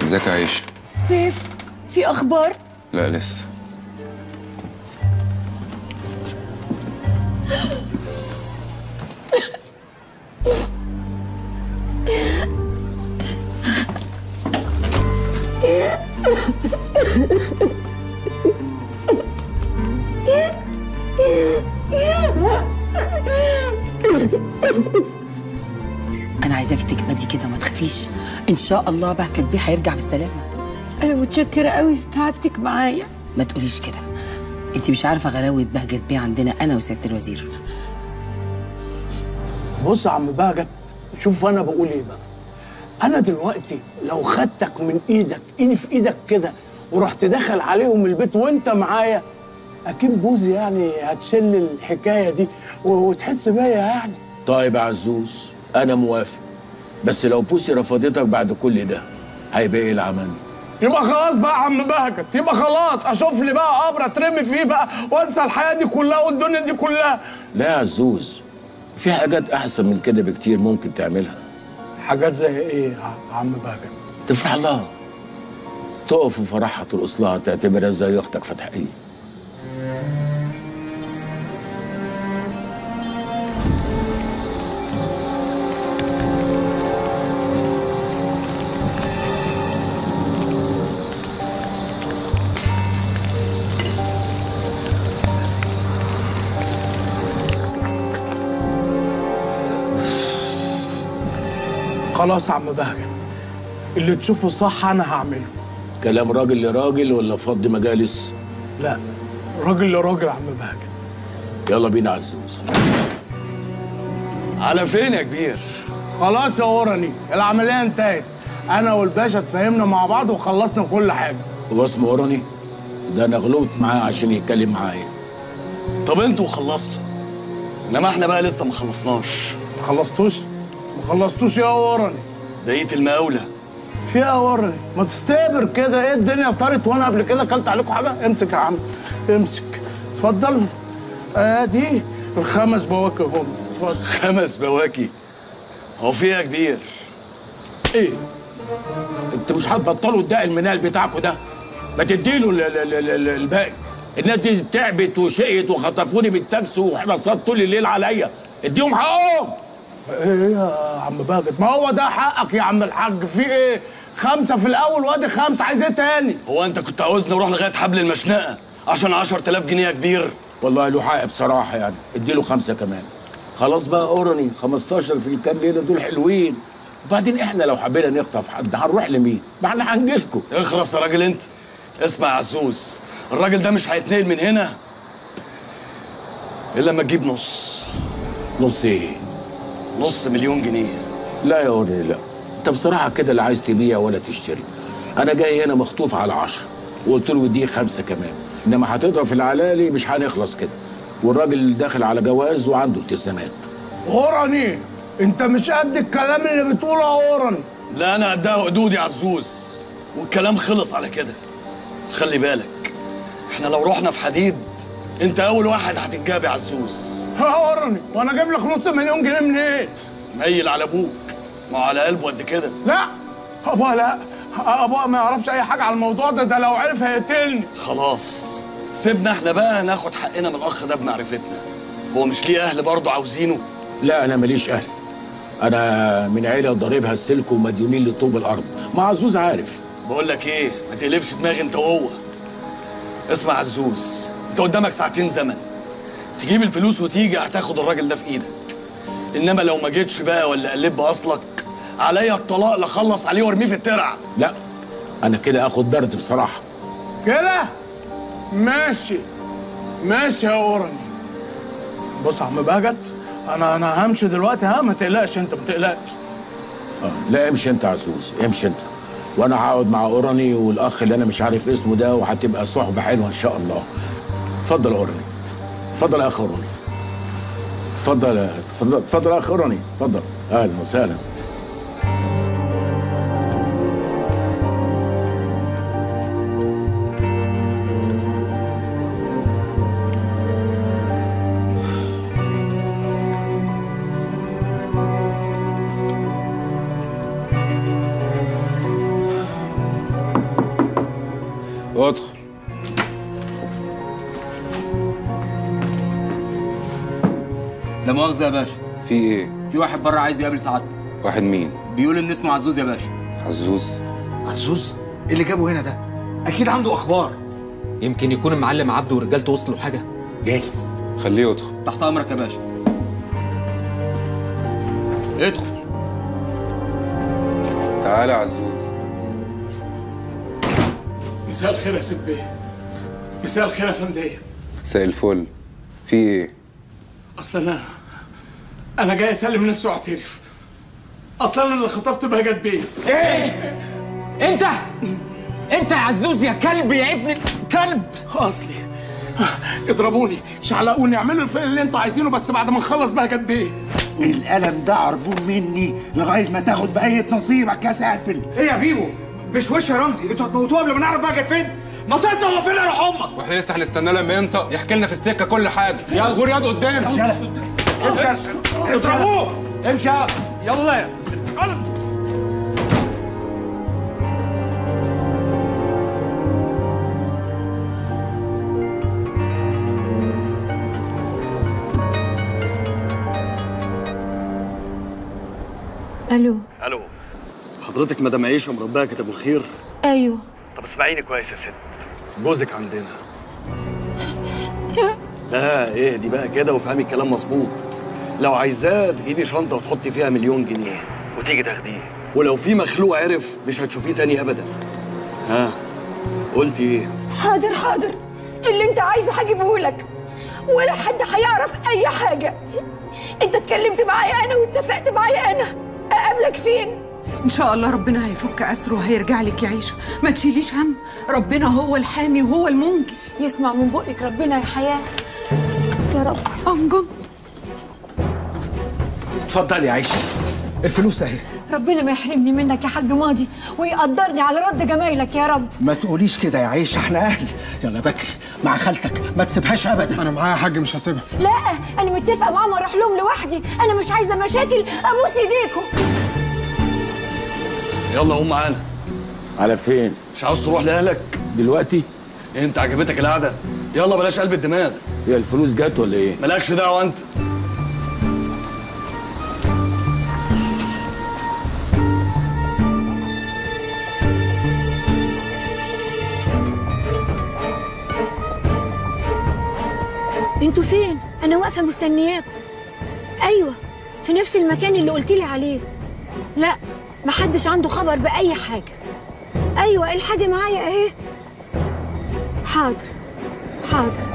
ازيك يا عيش سيف في اخبار لا لسه انا عايزاكي تجمدي كده وما تخافيش ان شاء الله بهجت بيه هيرجع بالسلامه انا متشكره قوي تعبتك معايا ما تقوليش كده انت مش عارفه غلاوه بهجت بيه عندنا انا وسياده الوزير بص يا عم بهجت شوف انا بقول ايه بقى انا دلوقتي لو خدتك من ايدك ايدي في ايدك كده ورحت داخل عليهم البيت وانت معايا اكيد بوزي يعني هتشل الحكايه دي و- وتحس بيا يعني طيب يا عزوز انا موافق بس لو بوسي رفضتك بعد كل ده هيبقى ايه العمل يبقى خلاص بقى يا عم بهجت يبقى خلاص اشوف لي بقى قبر اترمي فيه بقى وانسى الحياه دي كلها والدنيا دي كلها لا يا عزوز في حاجات احسن من كده بكتير ممكن تعملها حاجات زي ايه يا عم بهجت تفرح لها تقف في فرحها ترقص لها تعتبرها زي اختك فتحيه خلاص يا عم بهجت اللي تشوفه صح انا هعمله كلام راجل لراجل ولا فض مجالس لا راجل لراجل يا عم بهجت يلا بينا عزوز على فين يا كبير؟ خلاص يا اوراني العمليه انتهت انا والباشا اتفاهمنا مع بعض وخلصنا كل حاجه هو اسمه وراني ده انا غلبت معاه عشان يتكلم معايا طب انتوا خلصتوا انما احنا بقى لسه ما خلصناش ما خلصتوش ما خلصتوش يا اوراني بقيه المقاوله في ايه يا اوراني ما تستبر كده ايه الدنيا طارت وانا قبل كده اكلت عليكم حاجه امسك يا عم امسك اتفضل ادي الخمس بواكي هم اتفضل خمس بواكي هو في ايه يا كبير؟ ايه انتوا مش هتبطلوا الداء المنال بتاعكم ده ما تديله ال- ال- ال- ال- الباقي الناس دي تعبت وشقيت وخطفوني بالتاكسي وحراسات طول الليل عليا اديهم حقهم ايه يا عم باجد ما هو ده حقك يا عم الحاج في ايه خمسه في الاول وادي خمسه عايز ايه تاني هو انت كنت عاوزني اروح لغايه حبل المشنقه عشان 10000 جنيه يا كبير؟ والله له حق بصراحه يعني اديله خمسه كمان خلاص بقى اورني 15 في الكام ليله دول حلوين وبعدين احنا لو حبينا نخطف حد هنروح لمين؟ ما احنا هنجيلكم اخرس يا راجل انت اسمع يا عزوز الراجل ده مش هيتنقل من هنا الا لما تجيب نص نص ايه؟ نص مليون جنيه لا يا اورني لا انت بصراحه كده لا عايز تبيع ولا تشتري انا جاي هنا مخطوف على عشرة وقلت له اديه خمسه كمان انما هتضرب في العلالي مش هنخلص كده والراجل داخل على جواز وعنده التزامات اوراني انت مش قد الكلام اللي بتقوله يا اوراني لا انا قدها حدود يا عزوز والكلام خلص على كده خلي بالك احنا لو رحنا في حديد انت اول واحد هتتجاب يا عزوز يا اوراني وانا اجيب لك نص مليون جنيه منين ميل على ابوك ما هو على قلبه قد كده لا ابوها لا ابوها ما يعرفش اي حاجه على الموضوع ده ده لو عرف هيقتلني خلاص سيبنا احنا بقى ناخد حقنا من الاخ ده بمعرفتنا هو مش ليه اهل برضه عاوزينه لا انا ماليش اهل انا من عيله ضاربها السلك ومديونين لطوب الارض ما عزوز عارف بقول لك ايه ما تقلبش دماغي انت وهو اسمع عزوز انت قدامك ساعتين زمن تجيب الفلوس وتيجي هتاخد الراجل ده في ايدك انما لو ما جيتش بقى ولا قلب باصلك عليا الطلاق لا اخلص عليه وارميه في الترعه لا انا كده اخد برد بصراحه كده ماشي ماشي يا اوراني بص يا عم باجت انا انا همشي دلوقتي ها ما تقلقش انت ما تقلقش آه. لا امشي انت يا عزوز امشي انت وانا هقعد مع اوراني والاخ اللي انا مش عارف اسمه ده وهتبقى صحبه حلوه ان شاء الله اتفضل يا اوراني اتفضل يا اخ اوراني اتفضل يا- اتفضل اتفضل يا اخ اوراني اتفضل اهلا وسهلا ادخل لا مؤاخذة يا باشا في ايه في واحد بره عايز يقابل سعادتك واحد مين بيقول ان اسمه عزوز يا باشا عزوز عزوز إيه اللي جابه هنا ده اكيد عنده اخبار يمكن يكون المعلم عبده ورجالته وصلوا حاجه جايز خليه يدخل تحت امرك يا باشا ادخل تعالى يا عزوز مساء الخير يا ست بيه مساء الخير يا فندية مساء الفل في ايه اصل انا انا جاي اسلم نفسي واعترف اصلا انا اللي خطبت بهجت بيه انت انت يا عزوز يا كلب يا ابن الكلب اصلي اضربوني شعلقوني اعملوا الفعل اللي انتوا عايزينه بس بعد ما نخلص بهجت بيه القلم ده عربون مني لغايه ما تاخد بقيه نصيبك يا سافل ايه يا بيبو بشوش يا رمزي انتوا هتموتوها قبل ما نعرف بقى جت فين ما انت ولا فين روح امك واحنا لسه هنستناه لما ينطق يحكي لنا في السكه كل حاجه يلا غور ياض قدام امشي اضربوه امشي يلا الو الو حضرتك مدام عيشه مربيه كتاب الخير ايوه طب اسمعيني كويس يا ست جوزك عندنا لا اهدي بقى كده وافهمي الكلام مظبوط لو عايزاه تجيبي شنطه وتحطي فيها مليون جنيه وتيجي تاخديه ولو في مخلوق عرف مش هتشوفيه تاني ابدا ها قلتي ايه حاضر حاضر اللي انت عايزه هجيبه لك ولا حد هيعرف اي حاجه انت اتكلمت معايا انا واتفقت معايا انا اقابلك فين ان شاء الله ربنا هيفك اسره وهيرجع لك يا عيشه ما تشيليش هم ربنا هو الحامي وهو المنجي يسمع من بقك ربنا يا حياه يا رب انجم اتفضل يا عيشه الفلوس اهي ربنا ما يحرمني منك يا حاج ماضي ويقدرني على رد جمايلك يا رب ما تقوليش كده يا عيشه احنا اهل يلا بكري مع خالتك ما تسيبهاش ابدا انا معايا يا حاج مش هسيبها لا انا متفقه معاهم اروح لهم لوحدي انا مش عايزه مشاكل ابوس ايديكم يلا قوم معانا على فين مش عاوز تروح لاهلك دلوقتي انت عجبتك القعده يلا بلاش قلب الدماغ هي الفلوس جت ولا ايه مالكش دعوه انت انتوا فين انا واقفه مستنياكم ايوه في نفس المكان اللي قلت لي عليه لا محدش عنده خبر باي حاجه ايوه الحاجه معايا اهي حاضر حاضر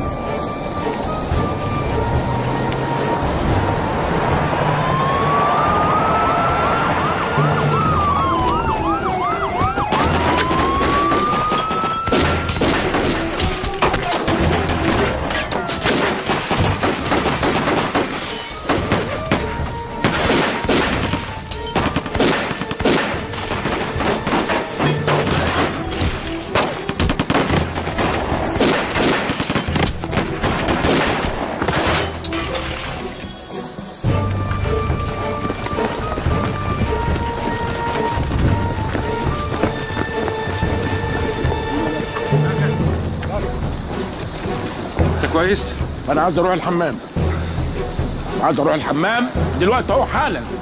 انت كويس انا عايز اروح الحمام عايز اروح الحمام دلوقتي اهو حالا